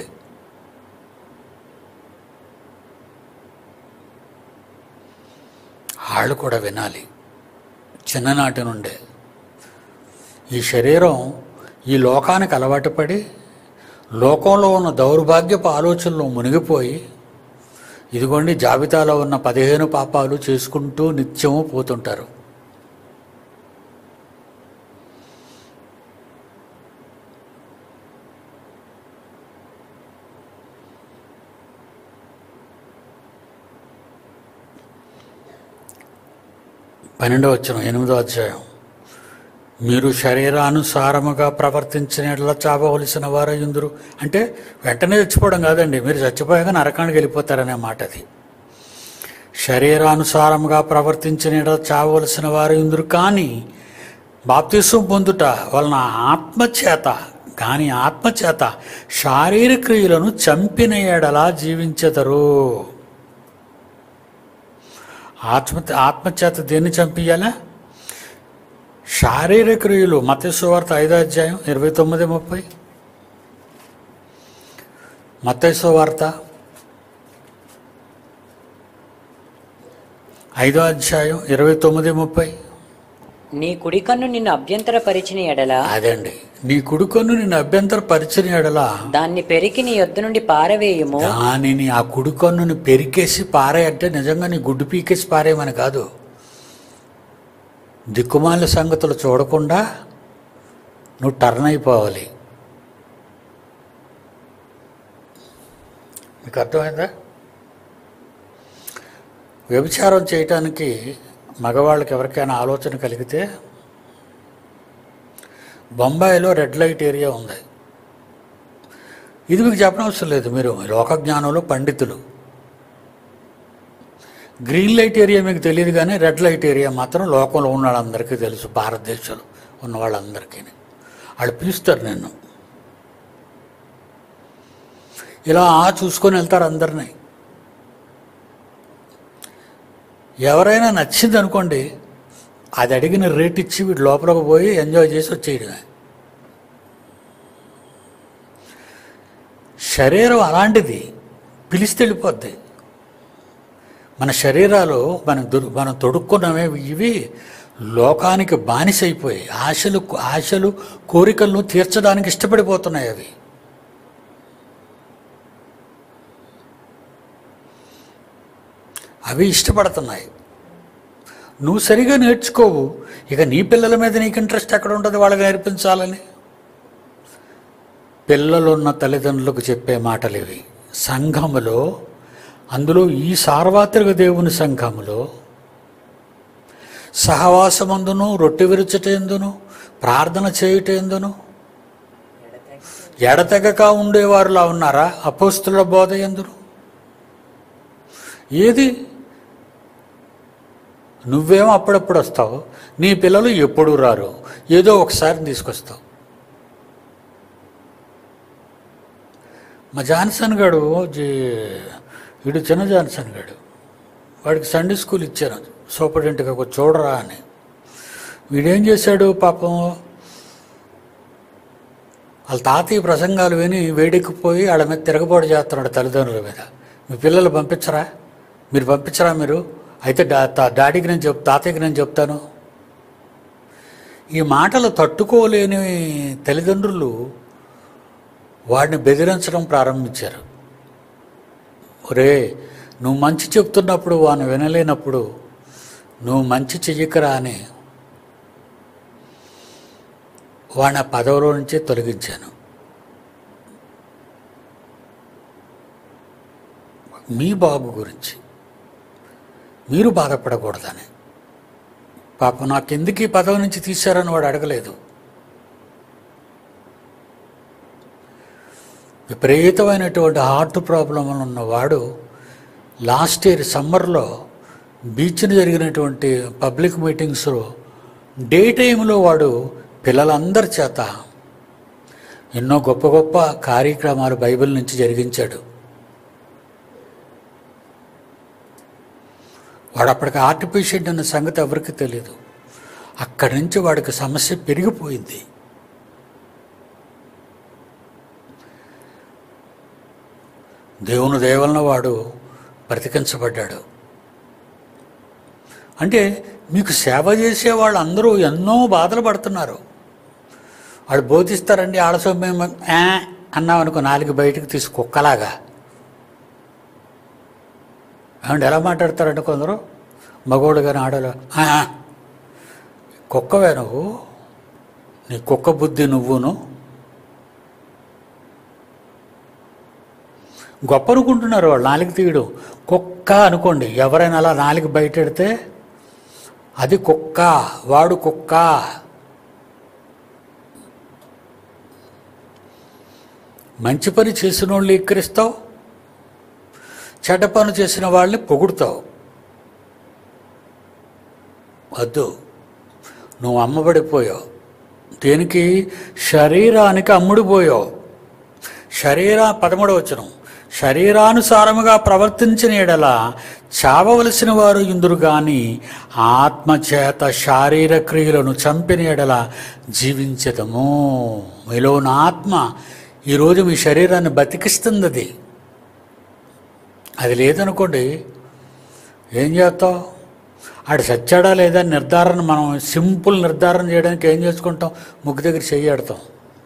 వాళ్ళు కూడా వినాలి చిన్ననాటి నుండే ఈ శరీరం ఈ లోకానికి అలవాటు పడి లోకంలో ఉన్న దౌర్భాగ్యపు ఆలోచనలు మునిగిపోయి ఇదిగోండి జాబితాలో ఉన్న పదిహేను పాపాలు చేసుకుంటూ నిత్యము పోతుంటారు పన్నెండవ వచ్చిన ఎనిమిదో అధ్యాయం మీరు శరీరానుసారముగా ప్రవర్తించిన ఎడల చావవలసిన వారయ్యుందురు అంటే వెంటనే చచ్చిపోవడం కాదండి మీరు చచ్చిపోయాక నరకానికి వెళ్ళిపోతారనే మాట అది శరీరానుసారముగా ప్రవర్తించిన ఎడల చావవలసిన వారయ్యుందురు కానీ బాప్తిసం పొందుట వలన ఆత్మచేత కానీ ఆత్మచేత శారీరక క్రియలను చంపిన ఎడలా జీవించెదరు ఆత్మ ఆత్మచేత దేన్ని చంపియాలా శారీరక క్రియలు మతేశ్వార్త ఐదో అధ్యాయం ఇరవై తొమ్మిది ముప్పై మతేశ్వార్త ఐదో అధ్యాయం ఇరవై తొమ్మిది ముప్పై నీ కుడి కన్ను నిన్ను అభ్యంతరపరిచిన ఎడల అదండి నీ కుడుకొను నిన్ను అభ్యంతర పరిచిన ఎడలా దాన్ని పెరికి నీ యొద్ద నుండి పారవేయము దానిని ఆ కుడికొన్నుని పెరికేసి పారే అంటే నిజంగా నీ గుడ్డు పీకేసి పారేయమని కాదు దిక్కుమాల సంగతులు చూడకుండా నువ్వు టర్న్ అయిపోవాలి మీకు అర్థమైందా వ్యభిచారం చేయటానికి మగవాళ్ళకి ఎవరికైనా ఆలోచన కలిగితే బొంబాయిలో రెడ్ లైట్ ఏరియా ఉంది ఇది మీకు చెప్పనవసరం లేదు మీరు లోకజ్ఞానంలో పండితులు గ్రీన్ లైట్ ఏరియా మీకు తెలియదు కానీ రెడ్ లైట్ ఏరియా మాత్రం లోకంలో ఉన్న వాళ్ళందరికీ తెలుసు భారతదేశంలో ఉన్న వాళ్ళందరికీ వాళ్ళు పిలుస్తారు నిన్ను ఇలా చూసుకొని వెళ్తారు అందరినీ ఎవరైనా నచ్చింది అనుకోండి అది అడిగిన రేట్ ఇచ్చి వీడు లోపలికి పోయి ఎంజాయ్ చేసి వచ్చేయడమే శరీరం అలాంటిది పిలిస్తే వెళ్ళిపోద్ది మన శరీరాలు మన దుర్ మనం తొడుక్కున్నవే ఇవి లోకానికి బానిసైపోయి ఆశలు ఆశలు కోరికలను తీర్చడానికి ఇష్టపడిపోతున్నాయి అవి అవి ఇష్టపడుతున్నాయి నువ్వు సరిగా నేర్చుకోవు ఇక నీ పిల్లల మీద నీకు ఇంట్రెస్ట్ ఎక్కడ ఉంటుంది వాళ్ళకి నేర్పించాలని పిల్లలున్న తల్లిదండ్రులకు చెప్పే మాటలు ఇవి సంఘములో అందులో ఈ సార్వత్రిక దేవుని సంఘములో సహవాసమందును రొట్టె విరుచటేందును ప్రార్థన చేయుటేందును ఎడతెగక ఉండేవారులా ఉన్నారా అపోస్తుల బోధ ఎందును ఏది నువ్వేమో అప్పుడప్పుడు వస్తావు నీ పిల్లలు ఎప్పుడు రారు ఏదో ఒకసారి తీసుకొస్తావు మా జాన్సన్ గాడు జీ- వీడు చిన్న జాన్సన్ గాడు వాడికి సండే స్కూల్ ఇచ్చాను సూపరింటెంట్గా ఒక చూడరా అని వీడేం చేశాడు పాపం వాళ్ళ తాతయ్య ప్రసంగాలు విని వేడెక్కిపోయి వాళ్ళ మీద తిరగబాటు చేస్తున్నాడు తల్లిదండ్రుల మీద మీ పిల్లలు పంపించరా మీరు పంపించరా మీరు అయితే డా తా- డాడీకి నేను చెప్ తాతయ్యకి నేను చెప్తాను ఈ మాటలు తట్టుకోలేని తల్లిదండ్రులు వాడిని బెదిరించడం ప్రారంభించారు ఒరే నువ్వు మంచి చెప్తున్నప్పుడు వాడిని వినలేనప్పుడు నువ్వు మంచి చెయ్యకరా అని వాడిని ఆ పదవిలో నుంచే తొలగించాను మీ బాబు గురించి మీరు బాధపడకూడదని పాపం నాకెందుకు ఈ పదవి నుంచి తీశారని వాడు అడగలేదు విపరీతమైనటువంటి హార్ట్ ప్రాబ్లం ఉన్నవాడు లాస్ట్ ఇయర్ సమ్మర్లో బీచ్ని జరిగినటువంటి పబ్లిక్ మీటింగ్స్లో డే టైంలో వాడు పిల్లలందరి చేత ఎన్నో గొప్ప గొప్ప కార్యక్రమాలు బైబిల్ నుంచి జరిగించాడు వాడు అప్పటికి హార్ట్ పేషెంట్ అన్న సంగతి ఎవరికి తెలియదు అక్కడి నుంచి వాడికి సమస్య పెరిగిపోయింది దేవుని దేవలన వాడు బ్రతికించబడ్డాడు అంటే మీకు సేవ చేసే వాళ్ళు అందరూ ఎన్నో బాధలు పడుతున్నారు వాడు బోధిస్తారండి ఆడసొమ్యం అన్నాం అనుకో నాలుగు బయటకు తీసి కుక్కలాగా ఏమంటే ఎలా మాట్లాడతారంటే కొందరు మగోడు కానీ ఆడలు "ఆ, ఆ, కుక్కవే నువ్వు నీ కుక్క బుద్ధి నువ్వును గొప్ప అనుకుంటున్నారు వాళ్ళు నాలుగు తీయడం కుక్క అనుకోండి ఎవరైనా అలా నాలుగు బయటెడితే అది కుక్క వాడు కుక్క మంచి పని చేసిన వాళ్ళు ఎక్కిరిస్తావు చెడ్డ పని చేసిన వాళ్ళని పొగుడుతావు వద్దు నువ్వు అమ్మబడిపోయావు దేనికి శరీరానికి అమ్ముడుపోయావు శరీర పదమూడవచనం శరీరానుసారముగా ప్రవర్తించిన ఎడల చావవలసిన వారు ఇందురు గాని ఆత్మచేత శారీర క్రియలను చంపిన ఎడల జీవించదము మీలో ఉన్న ఆత్మ ఈరోజు మీ శరీరాన్ని బతికిస్తుంది అది అది లేదనుకోండి ఏం చేస్తావు ఆడు చచ్చాడా లేదా అని నిర్ధారణ మనం సింపుల్ నిర్ధారణ చేయడానికి ఏం చేసుకుంటాం ముగ్గు దగ్గర చెయ్యాడతాం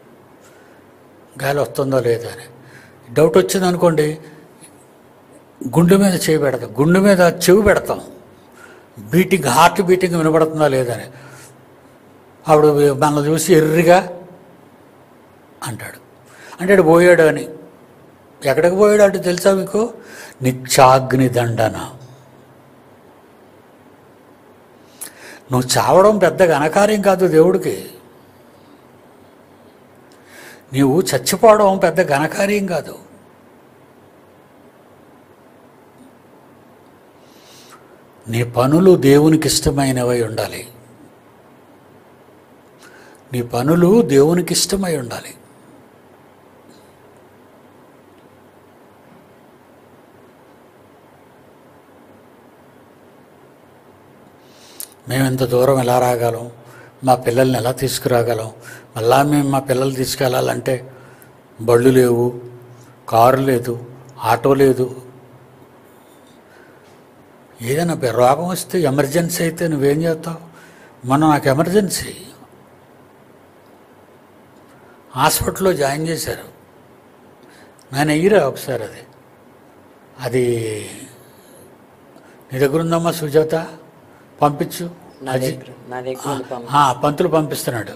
గాలి వస్తుందో లేదా అని డౌట్ వచ్చింది అనుకోండి గుండె మీద చేయి పెడతాం గుండె మీద చెవి పెడతాం బీటింగ్ హార్ట్ బీటింగ్ వినపడుతుందా లేదని అప్పుడు మనల్ని చూసి ఎర్రిగా అంటాడు అంటే ఆడు పోయాడు అని ఎక్కడికి పోయాడు అంటే తెలుసా మీకు నిత్యాగ్ని దండన నువ్వు చావడం పెద్ద ఘనకార్యం కాదు దేవుడికి నీవు చచ్చిపోవడం పెద్ద ఘనకార్యం కాదు నీ పనులు దేవునికి ఇష్టమైనవై ఉండాలి నీ పనులు దేవునికి ఇష్టమై ఉండాలి మేము ఇంత దూరం ఎలా రాగలం మా పిల్లల్ని ఎలా తీసుకురాగలం మళ్ళా మేము మా పిల్లలు తీసుకెళ్ళాలంటే బళ్ళు లేవు కారు లేదు ఆటో లేదు ఏదైనా బె- రోగం వస్తే ఎమర్జెన్సీ అయితే నువ్వేం చేస్తావు మొన్న నాకు ఎమర్జెన్సీ హాస్పిటల్లో జాయిన్ చేశారు నేను ఎయ్యరా ఒకసారి అది అది నీ దగ్గర ఉందమ్మా సుజాత పంపించు నా అజి- దగ్గర నా దగ్గర ఉంది పంప. ఆ, పంతులు పంపిస్తున్నాడు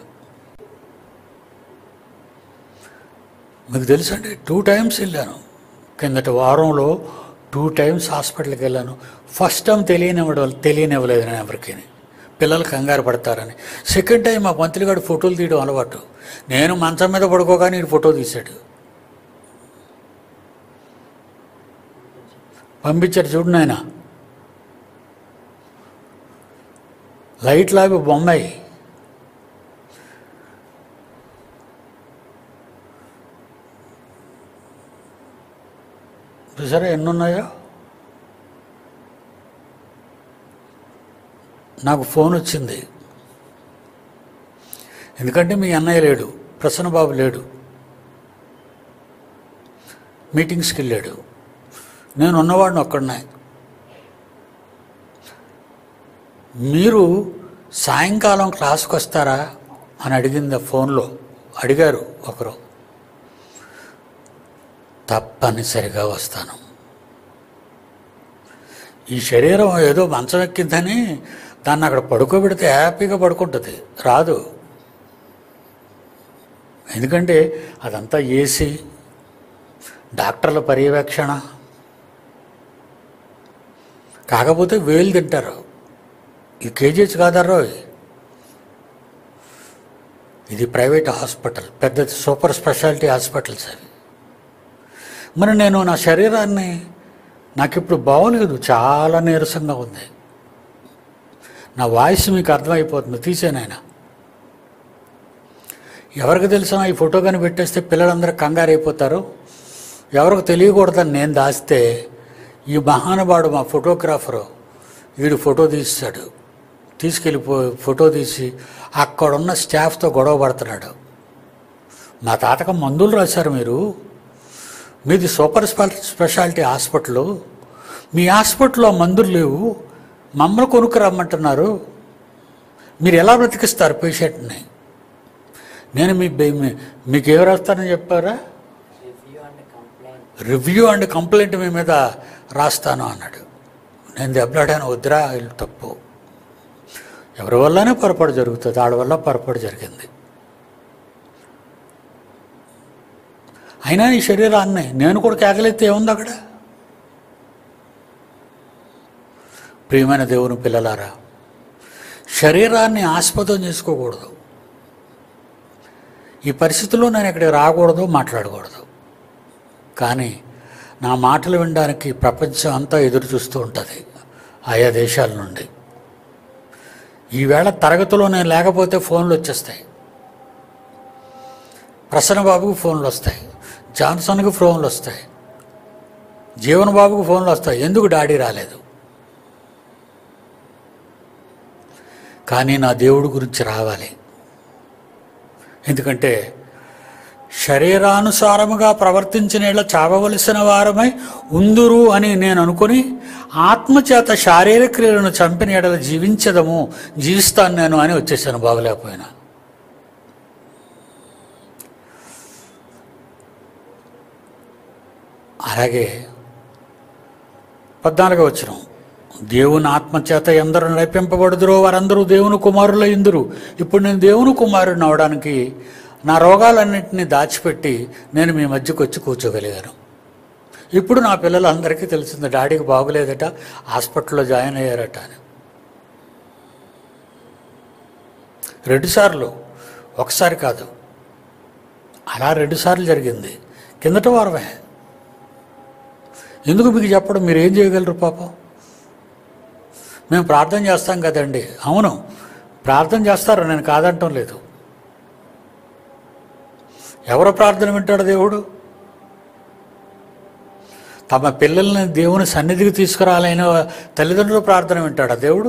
మీకు తెలుసండి టూ టైమ్స్ వెళ్ళాను కిందటి వారంలో టూ టైమ్స్ హాస్పిటల్కి వెళ్ళాను ఫస్ట్ టైం తెలియనివ్వడం తెలియనివ్వలేదు నేను ఎవరికి పిల్లలు కంగారు పడతారని సెకండ్ టైం మా పంతులు గారు ఫోటోలు తీయడం అలవాటు నేను మంచం మీద పడుకోగానే ఈడు ఫోటో తీశాడు పంపించాడు చూడు నాయన లైట్ లాగా బొమ్మాయి చూసారా ఎన్ని ఉన్నాయో నాకు ఫోన్ వచ్చింది ఎందుకంటే మీ అన్నయ్య లేడు ప్రసన్నబాబు లేడు మీటింగ్స్కి వెళ్ళాడు నేను ఉన్నవాడిని ఒక్కడనే మీరు సాయంకాలం క్లాస్కి వస్తారా అని అడిగింది ఫోన్లో అడిగారు ఒకరు తప్పనిసరిగా వస్తాను ఈ శరీరం ఏదో మంచం ఎక్కిందని దాన్ని అక్కడ పడుకోబెడితే హ్యాపీగా పడుకుంటుంది రాదు ఎందుకంటే అదంతా ఏసీ డాక్టర్ల పర్యవేక్షణ కాకపోతే వేలు తింటారు ఇది కేజీహెచ్ కాదర్రో ఇది ప్రైవేట్ హాస్పిటల్ పెద్ద సూపర్ స్పెషాలిటీ హాస్పిటల్స్ అవి మరి నేను నా శరీరాన్ని నాకు ఇప్పుడు బాగోలేదు చాలా నీరసంగా ఉంది నా వాయిస్ మీకు అర్థమైపోతుంది తీసేనైనా ఎవరికి తెలిసినా ఈ ఫోటో కానీ పెట్టేస్తే పిల్లలందరూ కంగారు అయిపోతారు ఎవరికి తెలియకూడదని నేను దాస్తే ఈ మహానుభావుడు మా ఫోటోగ్రాఫరు వీడు ఫోటో తీస్తాడు తీసుకెళ్ళిపో ఫోటో తీసి అక్కడున్న స్టాఫ్తో గొడవ పడుతున్నాడు మా తాతక మందులు రాశారు మీరు మీది సూపర్ స్పె- స్పెషాలిటీ హాస్పిటల్ మీ హాస్పిటల్లో మందులు లేవు మమ్మల్ని కొనుక్కురమ్మంటున్నారు మీరు ఎలా బ్రతికిస్తారు పేషెంట్ని నేను మీ మీ- మీకు ఏం రాస్తానని చెప్పారా review and complaint review and complaint మీ మీద రాస్తాను అన్నాడు నేను దెబ్బలాడాను వద్దురా వీళ్ళు తప్పు ఎవరి వల్లనే పొరపాటు జరుగుతుంది ఆడ వల్ల పొరపాటు జరిగింది అయినా ఈ శరీరాన్ని నేను కూడా కేకలెత్తే ఏముంది అక్కడ ప్రియమైన దేవుని పిల్లలారా శరీరాన్ని ఆస్పదం చేసుకోకూడదు ఈ పరిస్థితుల్లో నేను ఇక్కడికి రాకూడదు మాట్లాడకూడదు కానీ నా మాటలు వినడానికి ప్రపంచం అంతా ఎదురు చూస్తూ ఉంటుంది ఆయా దేశాల నుండి ఈవేళ తరగతిలో నేను లేకపోతే ఫోన్లు వచ్చేస్తాయి ప్రసన్న బాబుకు ఫోన్లు వస్తాయి జాన్సన్కి ఫోన్లు వస్తాయి జీవన్ బాబుకు ఫోన్లు వస్తాయి ఎందుకు డాడీ రాలేదు కానీ నా దేవుడి గురించి రావాలి ఎందుకంటే శరీరానుసారముగా ప్రవర్తించిన ఇలా చావవలసిన వారమై ఉందురు అని నేను అనుకుని ఆత్మచేత శారీరక క్రియలను చంపిన ఎడల జీవించదము జీవిస్తాను నేను అని వచ్చేసాను బాగలేకపోయినా అలాగే పద్నాలుగో వచ్చిన దేవుని ఆత్మచేత ఎందరు నడిపింపబడుదురో వారందరూ దేవుని కుమారుల ఇందురు ఇప్పుడు నేను దేవుని కుమారుడిని అవడానికి నా రోగాలన్నింటినీ దాచిపెట్టి నేను మీ మధ్యకు వచ్చి కూర్చోగలిగాను ఇప్పుడు నా పిల్లలందరికీ తెలిసింది డాడీకి బాగులేదట హాస్పిటల్లో జాయిన్ అయ్యారట అని రెండుసార్లు ఒకసారి కాదు అలా రెండుసార్లు జరిగింది కిందట వారమే ఎందుకు మీకు చెప్పడం మీరు ఏం చేయగలరు పాపం మేము ప్రార్థన చేస్తాం కదండి అవును ప్రార్థన చేస్తారు నేను కాదంటం లేదు ఎవరు ప్రార్థన వింటాడు దేవుడు తమ పిల్లల్ని దేవుని సన్నిధికి తీసుకురాలైన తల్లిదండ్రుల ప్రార్థన వింటాడా దేవుడు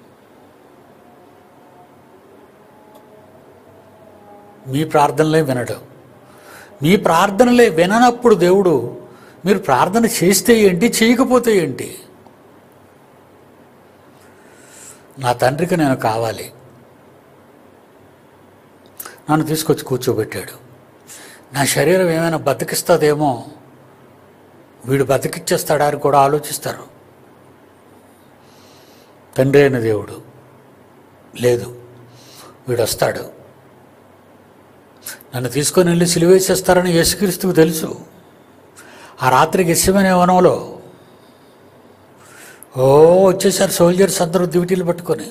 మీ ప్రార్థనలే వినడు మీ ప్రార్థనలే విననప్పుడు దేవుడు మీరు ప్రార్థన చేస్తే ఏంటి చేయకపోతే ఏంటి నా తండ్రికి నేను కావాలి నన్ను తీసుకొచ్చి కూర్చోబెట్టాడు నా శరీరం ఏమైనా బతికిస్తుందేమో వీడు బతికిచ్చేస్తాడా అని కూడా ఆలోచిస్తారు తండ్రి అయిన దేవుడు లేదు వీడు వస్తాడు నన్ను తీసుకొని వెళ్ళి సిలివేసేస్తారని యేసుక్రీస్తుకు తెలుసు ఆ రాత్రికి ఇష్టమైన వనంలో ఓ వచ్చేసారు సోల్జర్స్ అందరూ డ్యూటీలు పట్టుకొని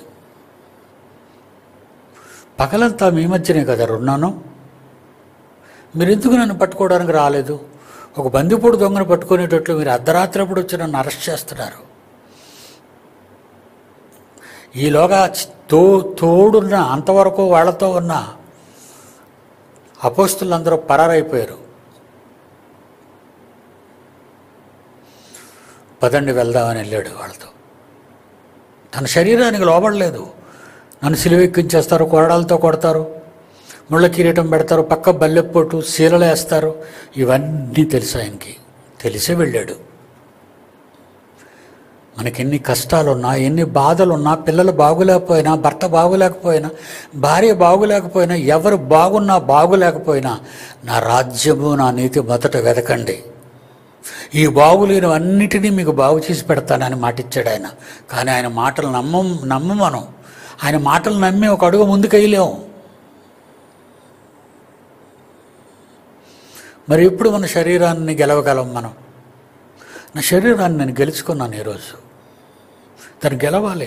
పగలంతా మీ మధ్యనే కదా ఉన్నాను మీరు ఎందుకు నన్ను పట్టుకోవడానికి రాలేదు ఒక బందిపోడు దొంగను పట్టుకునేటట్లు మీరు అర్ధరాత్రి అప్పుడు వచ్చి నన్ను అరెస్ట్ చేస్తున్నారు ఈలోగా చి- తో తోడున్న అంతవరకు వాళ్ళతో ఉన్న అపోస్తులందరూ పరారైపోయారు పదండి వెళ్దామని వెళ్ళాడు వాళ్ళతో తన శరీరానికి లోబడలేదు నన్ను సిలువెక్కించేస్తారు కొరడాలతో కొడతారు ముళ్ళ కిరీటం పెడతారు పక్క బల్లెపోటు శీలలు వేస్తారు ఇవన్నీ తెలుసు ఆయనకి తెలిసే వెళ్ళాడు మనకి ఎన్ని కష్టాలున్నా ఎన్ని బాధలున్నా పిల్లలు బాగులేకపోయినా భర్త బాగులేకపోయినా భార్య బాగులేకపోయినా ఎవరు బాగున్నా బాగులేకపోయినా నా రాజ్యము నా నీతి మొదట వెతకండి ఈ బాగులేనివన్నిటినీ మీకు బాగు చేసి పెడతానని మాటిచ్చాడు ఆయన కానీ ఆయన మాటలు నమ్మం నమ్మమను ఆయన మాటలు నమ్మి ఒక అడుగు ముందుకెళ్ళాము మరి ఎప్పుడు మన శరీరాన్ని గెలవగలం మనం నా శరీరాన్ని నేను గెలుచుకున్నాను ఈరోజు తను గెలవాలి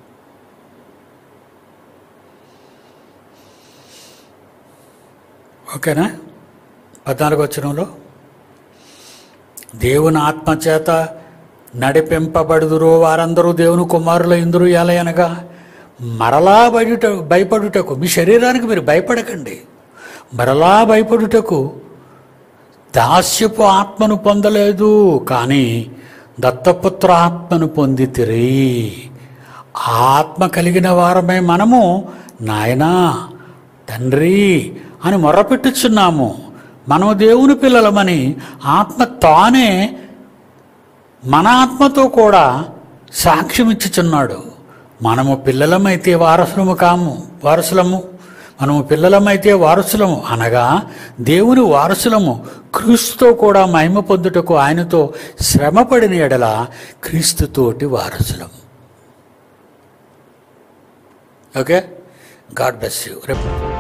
ఓకేనా పద్నాలుగు వచనంలో దేవుని ఆత్మచేత నడిపింపబడుదురు వారందరూ దేవుని కుమారుల ఇందురు ఎలయనగా మరలా బయట భయపడుటకు మీ శరీరానికి మీరు భయపడకండి మరలా భయపడుటకు దాస్యపు ఆత్మను పొందలేదు కానీ దత్తపుత్ర ఆత్మను పొందితిరి ఆ ఆత్మ కలిగిన వారమే మనము నాయనా తండ్రి అని మొరపెట్టుచున్నాము మనము దేవుని పిల్లలమని ఆత్మ తానే మన ఆత్మతో కూడా సాక్ష్యం ఇచ్చుచున్నాడు మనము పిల్లలమైతే వారసులము కాము వారసులము మనము పిల్లలమైతే వారసులము అనగా దేవుని వారసులము క్రీస్తుతో కూడా మహిమ పొందుటకు ఆయనతో శ్రమపడిన ఎడల క్రీస్తుతోటి వారసులము ఓకే గాడ్ బ్లెస్ యూ రేపు